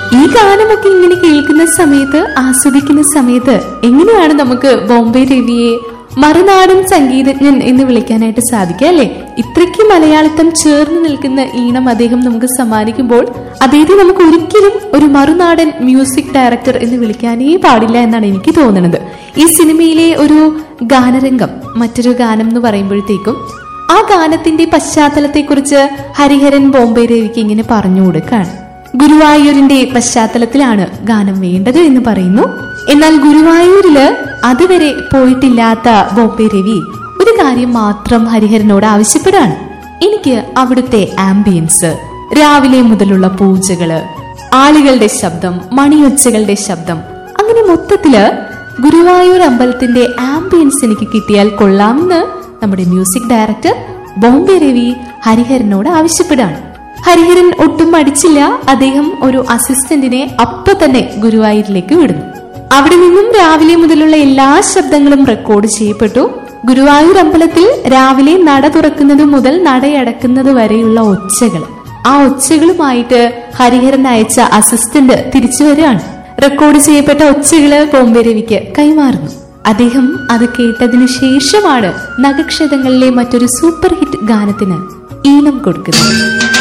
ഈ ഗാനമൊക്കെ ഇങ്ങനെ കേൾക്കുന്ന സമയത്ത് ആസ്വദിക്കുന്ന സമയത്ത് എങ്ങനെയാണ് നമുക്ക് ബോംബെ രവിയെ മറുനാടൻ സംഗീതജ്ഞൻ എന്ന് വിളിക്കാനായിട്ട് സാധിക്കുക അല്ലെ ഇത്രയ്ക്ക് മലയാളിത്തം ചേർന്ന് നിൽക്കുന്ന ഈണം അദ്ദേഹം നമുക്ക് സമ്മാനിക്കുമ്പോൾ അദ്ദേഹത്തെ നമുക്ക് ഒരിക്കലും ഒരു മറുനാടൻ മ്യൂസിക് ഡയറക്ടർ എന്ന് വിളിക്കാനേ പാടില്ല എന്നാണ് എനിക്ക് തോന്നുന്നത് ഈ സിനിമയിലെ ഒരു ഗാനരംഗം മറ്റൊരു ഗാനം എന്ന് പറയുമ്പോഴത്തേക്കും ആ ഗാനത്തിന്റെ പശ്ചാത്തലത്തെക്കുറിച്ച് ഹരിഹരൻ ബോംബെ രവിക്ക് ഇങ്ങനെ പറഞ്ഞു കൊടുക്കാണ് ഗുരുവായൂരിന്റെ പശ്ചാത്തലത്തിലാണ് ഗാനം വേണ്ടത് എന്ന് പറയുന്നു എന്നാൽ ഗുരുവായൂരില് അതുവരെ പോയിട്ടില്ലാത്ത ബോംബെ രവി ഒരു കാര്യം മാത്രം ഹരിഹരനോട് ആവശ്യപ്പെടാണ് എനിക്ക് അവിടുത്തെ ആംബിയൻസ് രാവിലെ മുതലുള്ള പൂജകള് ആളുകളുടെ ശബ്ദം മണിയൊച്ചകളുടെ ശബ്ദം അങ്ങനെ മൊത്തത്തില് ഗുരുവായൂർ അമ്പലത്തിന്റെ ആംബിയൻസ് എനിക്ക് കിട്ടിയാൽ കൊള്ളാമെന്ന് നമ്മുടെ മ്യൂസിക് ഡയറക്ടർ ബോംബെ രവി ഹരിഹരനോട് ആവശ്യപ്പെടാണ് ഹരിഹരൻ ഒട്ടും മടിച്ചില്ല അദ്ദേഹം ഒരു അസിസ്റ്റന്റിനെ അപ്പൊ തന്നെ ഗുരുവായൂരിലേക്ക് വിടുന്നു അവിടെ നിന്നും രാവിലെ മുതലുള്ള എല്ലാ ശബ്ദങ്ങളും റെക്കോർഡ് ചെയ്യപ്പെട്ടു ഗുരുവായൂർ അമ്പലത്തിൽ രാവിലെ നട തുറക്കുന്നത് മുതൽ നടയടക്കുന്നത് വരെയുള്ള ഒച്ചകൾ ആ ഒച്ചകളുമായിട്ട് ഹരിഹരൻ അയച്ച അസിസ്റ്റന്റ് തിരിച്ചു വരികയാണ് റെക്കോർഡ് ചെയ്യപ്പെട്ട ഒച്ചകള് ബോംബെ രവിക്ക് കൈമാറുന്നു അദ്ദേഹം അത് കേട്ടതിനു ശേഷമാണ് നഗക്ഷതങ്ങളിലെ മറ്റൊരു സൂപ്പർ ഹിറ്റ് ഗാനത്തിന് ഈണം കൊടുക്കുന്നത്